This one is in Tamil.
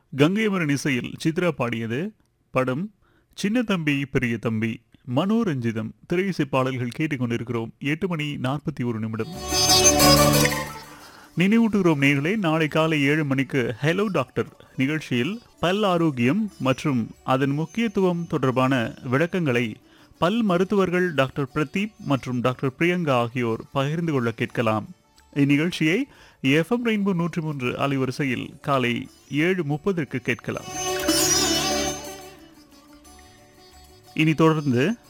கங்கைமரன் இசையில் சித்ரா பாடியது படம் சின்ன தம்பி பெரிய தம்பி மனோரஞ்சிதம் திரையிசை பாடல்கள் கேட்டுக்கொண்டிருக்கிறோம் எட்டு மணி நாற்பத்தி ஒரு நிமிடம் நினைவூட்டுகிறோம் நேர்களே நாளை காலை ஏழு மணிக்கு ஹலோ டாக்டர் நிகழ்ச்சியில் பல் ஆரோக்கியம் மற்றும் அதன் முக்கியத்துவம் தொடர்பான விளக்கங்களை பல் மருத்துவர்கள் டாக்டர் பிரதீப் மற்றும் டாக்டர் பிரியங்கா ஆகியோர் பகிர்ந்து கொள்ள கேட்கலாம் இந்நிகழ்ச்சியை எஃப்எம் ரெயின்போ நூற்றி மூன்று அலைவரிசையில் காலை ஏழு முப்பதற்கு கேட்கலாம் இனி தொடர்ந்து